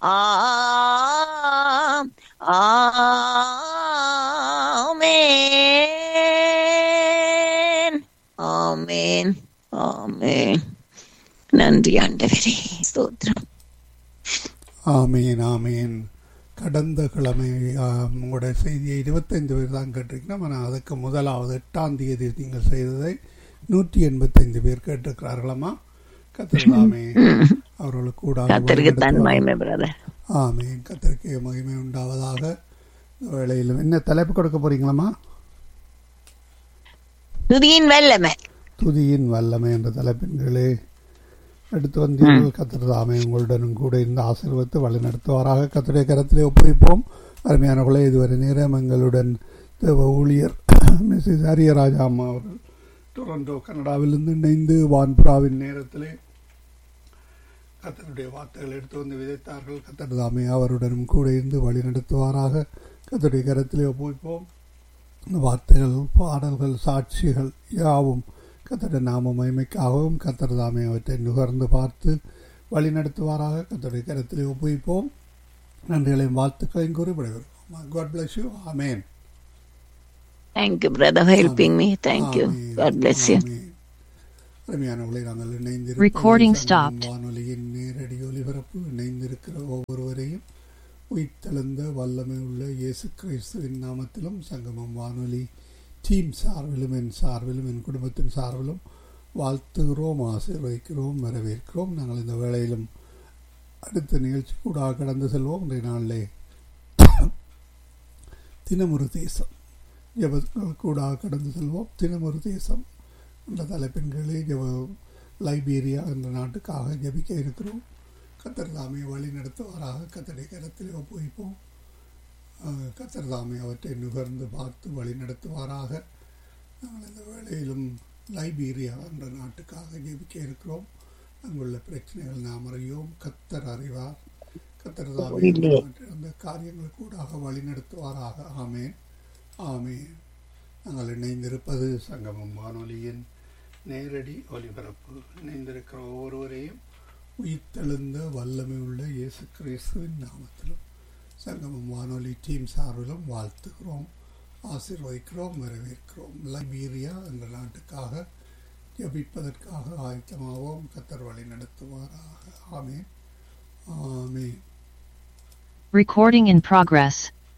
ஆம் ஆமென் ஆமென் ஆமென் நன்றி ஆண்டவரே ஸ்தோத்திரம் ஆமீன் ஆமீன் கடந்த கிழமை ஆ, உங்களுடைய செய்தியை இருபத்தைந்து பேர் தான் கேட்டிருக்கணும் ஆனால் அதுக்கு முதலாவது எட்டாம் தேதி நீங்கள் செய்ததை நூற்றி எண்பத்தைந்து பேர் கேட்டிருக்கிறார்களாமா கத்திரலாமே அவர்களுக்கு கூட கத்தருக்கு தன் மகிமை பிரதர் ஆமீன் கத்திரிக்கை மகிமை உண்டாவதாக இந்த வேளையிலும் என்ன தலைப்பு கொடுக்க போறீங்களாம்மா துதியின் வல்லமை துதியின் வல்லமை என்ற தலைப்பின்களே எடுத்து வந்தீர்கள் கத்திரதாமே உங்களுடனும் கூட இந்த ஆசீர்வத்து வழிநடத்துவாராக கத்திரை கரத்திலே ஒப்புவிப்போம் அருமையானவர்களே இதுவரை நேரம் எங்களுடன் தேவ ஊழியர் மிஸ்ஸஸ் ஹரியராஜா அம்மா அவர்கள் டொரண்டோ கனடாவிலிருந்து இணைந்து வான்புறாவின் நேரத்திலே கத்தருடைய வார்த்தைகள் எடுத்து வந்து விதைத்தார்கள் கத்தர் தாமே அவருடனும் கூட இருந்து வழி நடத்துவாராக கத்தருடைய கரத்திலே ஒப்புவிப்போம் இந்த வார்த்தைகள் பாடல்கள் சாட்சிகள் யாவும் கத்தருடைய நாம மகிமைக்காகவும் கத்தர் தாமே அவற்றை நுகர்ந்து பார்த்து வழி நடத்துவாராக கத்தருடைய கரத்திலே ஒப்புவிப்போம் நன்றிகளையும் வாழ்த்துக்களையும் கூறி விடைபெறுவோம் God bless you amen thank you brother helping me thank you amen. God bless you amen. அருமையானவர்களை நாங்கள் இணைந்திருப்பது Recording சங்கமம் stopped. வானொலியின் நேரடி ஒலிபரப்பு இணைந்திருக்கிற ஒவ்வொருவரையும் உயிர்த்தெழுந்த வல்லமை உள்ள இயேசு கிறிஸ்துவின் நாமத்திலும் சங்கமம் வானொலி டீம் சார்பிலும் என் சார்பிலும் என் குடும்பத்தின் சார்பிலும் வாழ்த்துகிறோம் ஆசீர்வதிக்கிறோம் வரவேற்கிறோம் நாங்கள் இந்த வேளையிலும் அடுத்த நிகழ்ச்சி கூட கடந்து செல்வோம் இன்றைய நாளிலே தினமொரு தேசம் ஜபங்கள் கூட கடந்து செல்வோம் தினமொரு தேசம் என்ற தலைப்பின் கீழே ஜப லைபீரியா என்ற நாட்டுக்காக ஜபிக்க இருக்கிறோம் கத்தர் தாமே வழி நடத்துவாராக கத்தரை கரத்தில் ஒப்புவிப்போம் அஹ், கத்தர் தாமே அவற்றை நுகர்ந்து பார்த்து வழி நடத்துவாராக நாங்கள் இந்த வேளையிலும் லைபீரியா என்ற நாட்டுக்காக ஜெபிக்க இருக்கிறோம் அங்குள்ள பிரச்சனைகள் நாம் அறியோம் கத்தர் அறிவார் கத்தர் தாமே அந்த காரியங்கள் கூடாக வழி நடத்துவாராக ஆமேன் ஆமேன் நாங்கள் இணைந்திருப்பது சங்கமம் வானொலியின் நேரடி ஒலிபரப்பு இணைந்திருக்கிற ஒவ்வொருவரையும் உயிர்த்தெழுந்த வல்லமை உள்ள இயேசு கிறிஸ்துவின் நாமத்திலும் சங்கமம் வானொலி டீம் சார்பிலும் வாழ்த்துகிறோம் ஆசீர்வதிக்கிறோம் வரவேற்கிறோம் லைபீரியா என்ற நாட்டுக்காக ஜபிப்பதற்காக ஆயத்தமாவோம் கத்தர் வழி நடத்துவாராக ஆமேன் ஆமேன் Recording in progress.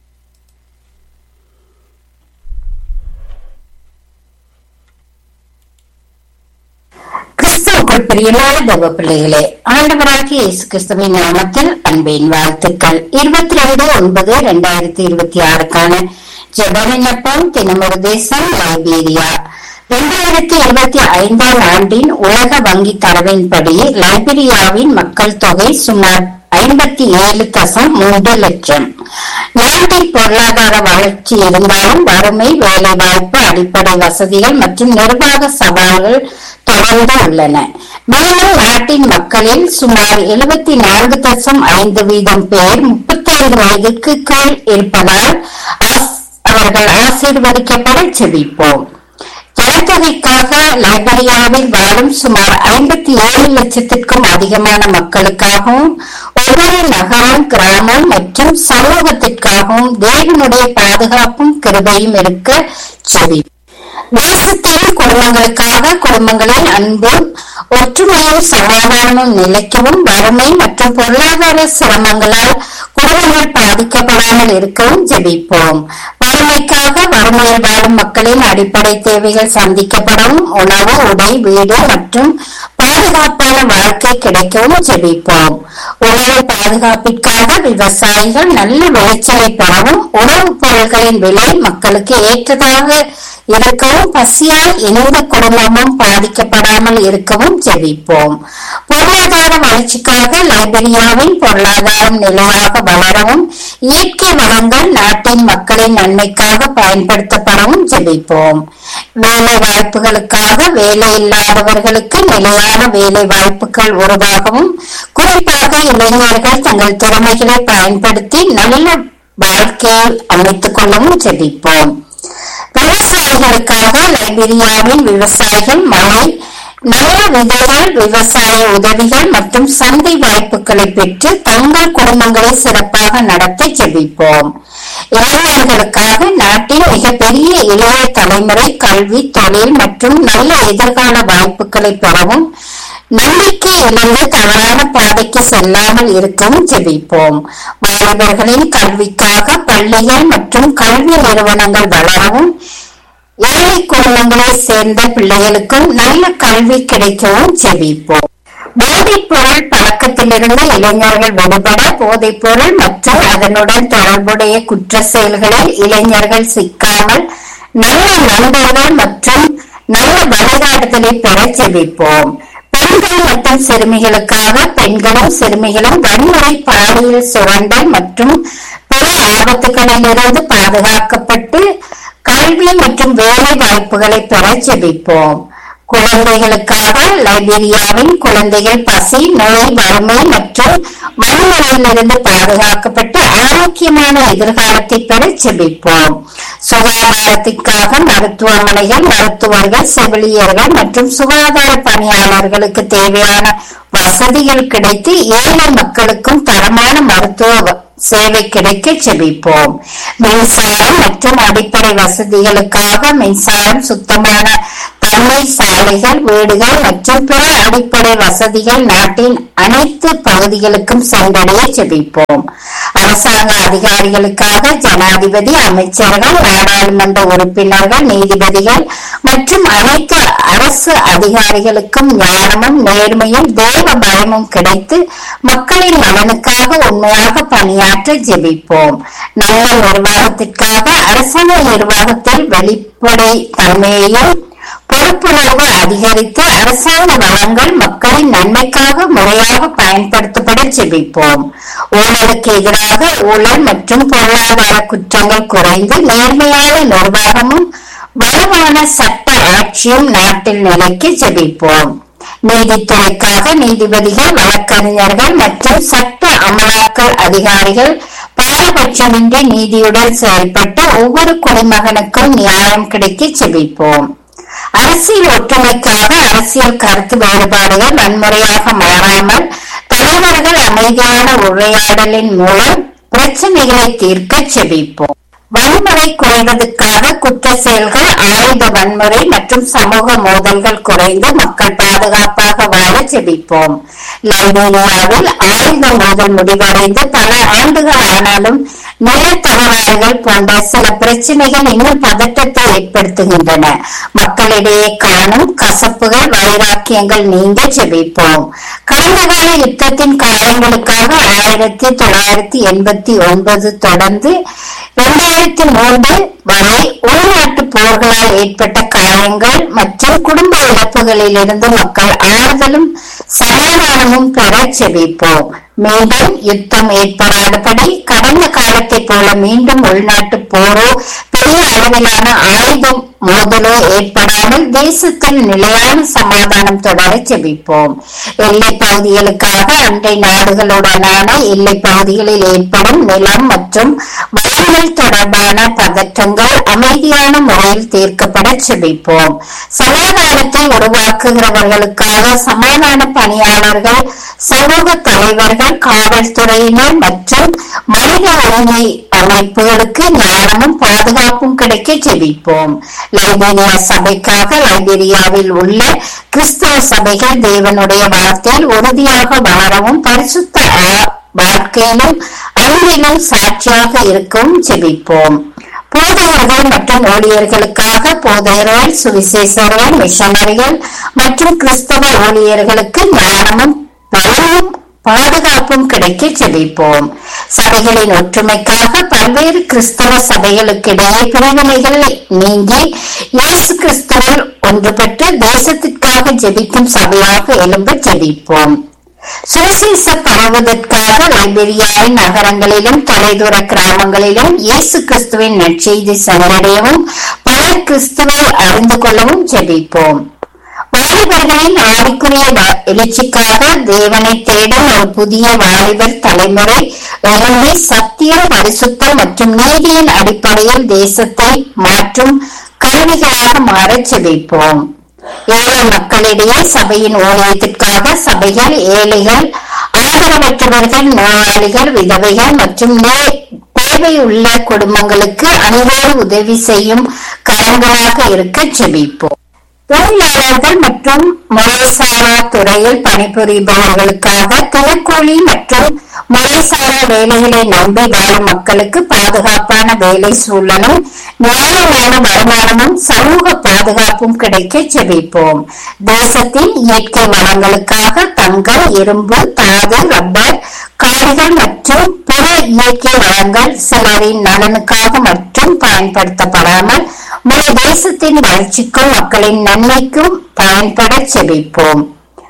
கிறிஸ்துவுக்குள் பிரியமான தேவ பிள்ளைகளே ஆண்டவராகிய இயேசு கிறிஸ்துவின் நாமத்தில் அன்பின் வாழ்த்துக்கள் இருபத்தி ரெண்டு ஒன்பது இரண்டாயிரத்தி இருபத்தி ஆறுக்கான ஜெபவிண்ணப்பம் தினமொரு தேசம் லைபீரியா இரண்டாயிரத்தி இருபத்தி ஐந்தாம் ஆண்டின் உலக வங்கி தரவின்படி லைபீரியாவின் மக்கள் தொகை சுமார் ஐம்பத்தி ஏழு தசம் மூன்று லட்சம் நாட்டில் பொருளாதார வளர்ச்சி இருந்தாலும் வறுமை வேலைவாய்ப்பு அடிப்படை வசதிகள் மற்றும் நிர்வாக சவால்கள் தொடர்ந்து உள்ளன மேலும் நாட்டின் மக்களில் சுமார் எழுபத்தி நான்கு தசம் ஐந்து வீதம் பேர் முப்பத்தி ஐந்து வயதுக்கு கீழ் இருப்பதால் ஆஸ்- அவர்கள் ஆசீர்வதிக்கப்பட செபிப்போம் ஜனத்தொகைக்காக லைபீரியாவில் வாழும் சுமார் ஐம்பத்தி ஏழு லட்சத்திற்கும் அதிகமான மக்களுக்காகவும் ஒவ்வொரு நகரம் கிராமம் மற்றும் சமூகத்திற்காகவும் தேவனுடைய பாதுகாப்பும் கிருபையும் இருக்க செவி தேசத்தின் குடும்பங்களுக்காக குடும்பங்களின் அன்பும் ஒற்றுமையும் சமாதானமும் நிலைக்கவும் வறுமை மற்றும் பொருளாதார சிரமங்களால் குடும்பங்கள் பாதிக்கப்படாமல் இருக்கவும் ஜெபிப்போம் வறுமைக்காக வறுமையில் வாழும் மக்களின் அடிப்படை தேவைகள் சந்திக்கப்படவும் உணவு உடை வீடு மற்றும் பாதுகாப்பான வாழ்க்கை கிடைக்கவும் ஜெபிப்போம் உணவு பாதுகாப்பிற்காக விவசாயிகள் நல்ல விளைச்சலை பெறவும் உணவுப் பொருட்களின் விலை மக்களுக்கு ஏற்றதாக இருக்கவும் பசியால் எந்த குடும்பமும் பாதிக்கப்படாமல் இருக்கவும் ஜெபிப்போம் பொருளாதார வளர்ச்சிக்காக லைபீரியாவின் பொருளாதாரம் நிலையாக வளரவும் இயற்கை வளங்கள் நாட்டின் மக்களின் நன்மைக்காக பயன்படுத்தப்படவும் ஜெபிப்போம் வேலை வாய்ப்புகளுக்காக வேலை இல்லாதவர்களுக்கு நிலையான வேலை வாய்ப்புகள் உருவாகவும் குறிப்பாக இளைஞர்கள் தங்கள் திறமைகளை பயன்படுத்தி நல்ல வாழ்க்கையை அமைத்துக் கொள்ளவும் ஜெபிப்போம் விவசாயிகளுக்காக லைபீரியாவின் விவசாயிகள் மழை நல்ல விதைகள் விவசாய உதவிகள் மற்றும் சந்தை வாய்ப்புகளை பெற்று தங்கள் குடும்பங்களை சிறப்பாக நடத்த ஜெபிப்போம் இளைஞர்களுக்காக நாட்டின் மிகப்பெரிய இளைய தலைமுறை கல்வி தொழில் மற்றும் நல்ல எதிர்கால வாய்ப்புகளை பெறவும் நம்பிக்கை இழந்து தவறான பாதைக்கு செல்லாமல் இருக்கவும் ஜெபிப்போம் மாணவர்களின் கல்விக்காக பள்ளிகள் மற்றும் கல்வி நிறுவனங்கள் வளரவும் ஏழை குடும்பங்களை சேர்ந்த பிள்ளைகளுக்கும் நல்ல கல்வி கிடைக்கவும் ஜெபிப்போம் போதைப் பொருள் பழக்கத்திலிருந்து இளைஞர்கள் விடுபட போதைப் பொருள் மற்றும் அதனுடன் தொடர்புடைய குற்ற செயல்களில் இளைஞர்கள் சிக்காமல் நல்ல நண்பர்கள் மற்றும் நல்ல வழிகாட்டுதலை பெற ஜெபிப்போம் பெண்கள் மற்றும் சிறுமிகளுக்காக பெண்களும் சிறுமிகளும் வன்முறை பாலியல் சுரண்டல் மற்றும் பிற ஆபத்துகளிலிருந்து பாதுகாக்கப்பட்டு கல்வி மற்றும் வேலை வாய்ப்புகளை பெற ஜெபிப்போம் குழந்தைகளுக்காக லைபீரியாவின் குழந்தைகள் பசி நோய் வறுமை மற்றும் வன்முறையிலிருந்து பாதுகாக்கப்பட்டு ஆரோக்கியமான எதிர்காலத்தை பெற ஜெபிப்போம் சுகாதாரத்திற்காக மருத்துவமனைகள் மருத்துவர்கள் செவிலியர்கள் மற்றும் சுகாதார பணியாளர்களுக்கு தேவையான வசதிகள் கிடைத்து ஏழை மக்களுக்கும் தரமான மருத்துவ வ- சேவை கிடைக்க செபிப்போம் மின்சாரம் மற்றும் அடிப்படை வசதிகளுக்காக மின்சாரம் சுத்தமான தண்ணீர் சாலைகள் வீடுகள் மற்றும் பிற அடிப்படை வசதிகள் நாட்டின் அனைத்து பகுதிகளுக்கும் சென்றடைய செபிப்போம் அரசாங்க அதிகாரிகளுக்காக ஜனாதிபதி அமைச்சர்கள் நாடாளுமன்ற உறுப்பினர்கள் நீதிபதிகள் மற்றும் அனைத்து அரசு அதிகாரிகளுக்கும் ஞானமும் நேர்மையும் தேவ பயமும் கிடைத்து மக்களின் நலனுக்காக உண்மையாக பணியாற்ற ஜெபிப்போம் நல்ல நிர்வாகத்திற்காக அரசாங்க நிர்வாகத்தில் வெளிப்படை தன்மையையும் பொறுப்புணர்வு அதிகரித்து அரசாங்க வளங்கள் மக்களின் நன்மைக்காக முறையாக பயன்படுத்தப்பட ஜெபிப்போம் ஊழலுக்கு எதிராக ஊழல் மற்றும் பொருளாதார குற்றங்கள் குறைந்து நேர்மையான நிர்வாகமும் வலுவான சட்ட ஆட்சியும் நாட்டில் நிலைக்க ஜெபிப்போம் நீதித்துறைக்காக நீதிபதிகள் வழக்கறிஞர்கள் மற்றும் சட்ட அமலாக்க அதிகாரிகள் பாரபட்சமின்றி நீதியுடன் செயல்பட்டு ஒவ்வொரு குடிமகனுக்கும் நியாயம் கிடைக்க செபிப்போம் அரசியல் ஒற்றுமைக்காக அரசியல் கருத்து வேறுபாடுகள் வன்முறையாக மாறாமல் தலைவர்கள் அமைதியான உரையாடலின் மூலம் பிரச்சனைகளை தீர்க்க செபிப்போம் வன்முறை குறைவதற்காக குற்ற செயல்கள் ஆயுத வன்முறை மற்றும் சமூக மோதல்கள் குறைந்து மக்கள் பாதுகாப்பாக வாழ செபிப்போம் லைபீரியாவில் ஆயுத மோதல் முடிவடைந்து பல ஆண்டுகள் ஆனாலும் நிலத்தகராறுகள் போன்ற சில பிரச்சனைகள் இன்னும் பதட்டத்தை ஏற்படுத்துகின்றன மக்களிடையே காணும் கசப்புகள் வைராக்கியங்கள் நீங்க செபிப்போம் கடந்த கால யுத்தத்தின் காரணங்களுக்காக ஆயிரத்தி தொள்ளாயிரத்தி எண்பத்தி ஒன்பது தொடர்ந்து இரண்டாயிரத்தி மூன்று வரை உள்நாட்டு போர்களால் ஏற்பட்ட காயங்கள் மற்றும் குடும்ப இழப்புகளிலிருந்து மக்கள் ஆறுதலும் சமாதானமும் பெற செபிப்போம் மீண்டும் யுத்தம் ஏற்படாதபடி கடந்த காலத்தைப் போல மீண்டும் உள்நாட்டு போரோ பெரிய அளவிலான ஆயுதம் மோதலோ ஏற்படாமல் தேசத்தில் நிலையான சமாதானம் தொடர செபிப்போம் எல்லை பகுதிகளுக்காக அண்டை நாடுகளுடனான எல்லை பகுதிகளில் ஏற்படும் நிலம் மற்றும் வளங்கள் தொடர்பான பதற்றங்கள் அமைதியான முறையில் தீர்க்கப்பட செபிப்போம் சமாதானத்தை உருவாக்குகிறவர்களுக்காக சமாதான பணியாளர்கள் சமூக தலைவர்கள் காவல்துறையினர் மற்றும் மனித உரிமை அமைப்புகளுக்கு ஞானமும் பாதுகாப்பும் கிடைக்க ஜெபிப்போம் லைபீரியா சபைக்காக லைபீரியாவில் உள்ள கிறிஸ்தவ சபைகள் தேவனுடைய வார்த்தையில் உறுதியாக வளரவும் பரிசுத்த ஆ- வாழ்க்கையிலும் அன்பிலும் சாட்சியாக இருக்கவும் ஜெபிப்போம் போதகர்கள் மற்றும் ஊழியர்களுக்காக போதகர்கள் சுவிசேஷர்கள் மிஷனரிகள் மற்றும் கிறிஸ்தவ ஊழியர்களுக்கு ஞானமும் பலமும் பாதுகாப்பும் கிடைக்க ஜெபிப்போம் சபைகளின் ஒற்றுமைக்காக பல்வேறு கிறிஸ்தவ சபைகளுக்கிடையே பிரிவினைகள் நீங்கி இயேசு கிறிஸ்துவில் ஒன்றுபட்டு தேசத்திற்காக ஜெபிக்கும் சபையாக எழும்ப ஜெபிப்போம் சுவிசேஷ பரவுவதற்காக லைபீரியாவின் நகரங்களிலும் தொலைதூர கிராமங்களிலும் இயேசு கிறிஸ்துவின் நற்செய்தி சென்றடையவும் பல கிறிஸ்துவை அறிந்து கொள்ளவும் ஜெபிப்போம் வாலிபர்களின் ஆவிக்குரிய வ- எழுச்சிக்காக தேவனை தேடும் ஒரு புதிய வாலிபர் தலைமுறை எழுந்தி சத்தியம் பரிசுத்தம் மற்றும் நீதியின் அடிப்படையில் தேசத்தை மாற்றும் கருவிகளாக மாறச் செபிப்போம் ஏழை மக்களிடையே சபையின் ஊழியத்திற்காக சபைகள் ஏழைகள் ஆதரவற்றவர்கள் நோயாளிகள் விதவைகள் மற்றும் நே- தேவையுள்ள குடும்பங்களுக்கு அனைவரும் உதவி செய்யும் கரங்களாக இருக்க ஜெபிப்போம் தொழிலாளர்கள் மற்றும் முறைசாரா துறையில் பணிபுரிபவர்களுக்காக தினக்கூலி மற்றும் முறைசாரா வேலைகளை நம்பி வாழும் மக்களுக்கு பாதுகாப்பான வேலை சூழலும் நியாயமான வருமானமும் சமூக பாதுகாப்பும் கிடைக்க செபிப்போம் தேசத்தின் இயற்கை வளங்களுக்காக தங்கம் இரும்பு தாது ரப்பர் காடுகள் மற்றும் பிற இயற்கை வளங்கள் சிலரின் நலனுக்காக மட்டும் பயன்படுத்தப்படாமல் முழு தேசத்தின் வளர்ச்சிக்கும் மக்களின் நன்மைக்கும் பயன்பட செபிப்போம்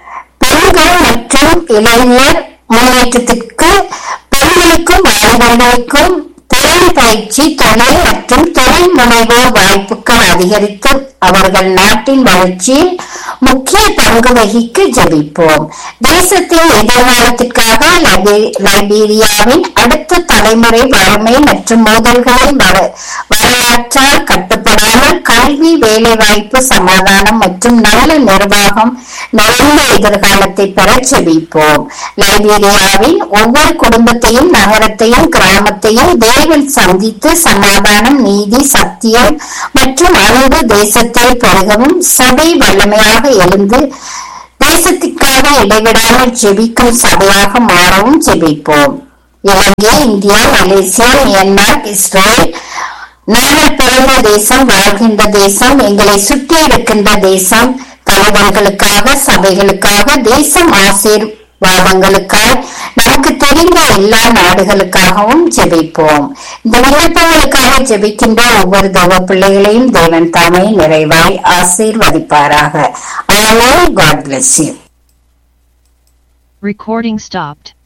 பெண்கள் மற்றும் இளைஞர் முன்னேற்றத்திற்கு பெண்களுக்கும் வாலிபர்களுக்கும் திறன் பயிற்சி தொழில் மற்றும் தொழில் முனைவோர் வாய்ப்புகள் அதிகரித்து அவர்கள் நாட்டின் வளர்ச்சியில் முக்கிய பங்கு வகிக்க ஜெபிப்போம் தேசத்தின் எதிர்காலத்திற்காக லைபே- லைபீரியாவின் அடுத்த தலைமுறை வறுமை மற்றும் மோதல்களின் வர- வரலாற்றால் கட்டுப்படாமல் கல்வி வேலைவாய்ப்பு சமாதானம் மற்றும் நல்ல நிர்வாகம் நல்ல எதிர்காலத்தை பெற செபிப்போம் லைபீரியாவின் ஒவ்வொரு குடும்பத்தையும் நகரத்தையும் கிராமத்தையும் தேவன் சந்தித்து சமாதானம் நீதி சத்தியம் மற்றும் அன்பு தேசத்தில் பெருகவும் சபை வல்லமையாக எழுந்து தேசத்திற்காக இடைவிடாமல் ஜெபிக்கும் சபையாக மாறவும் ஜெபிப்போம் Ilangai India Malaysia Myanmar Israel நாங்கள் பிறந்த தேசம் வாழ்கின்ற தேசம் எங்களை சுற்றி இருக்கின்ற தேசம் தலைவர்களுக்காக சபைகளுக்காக தேசம் ஆசீர்வாதங்களுக்காக நமக்கு தெரிந்த எல்லா நாடுகளுக்காகவும் ஜெபிப்போம் இந்த விண்ணப்பங்களுக்காக ஜெபிக்கின்ற ஒவ்வொரு தேவ பிள்ளைகளையும் தேவன் தாமே நிறைவாய் ஆசீர்வதிப்பாராக ஆமே God bless you Recording stopped.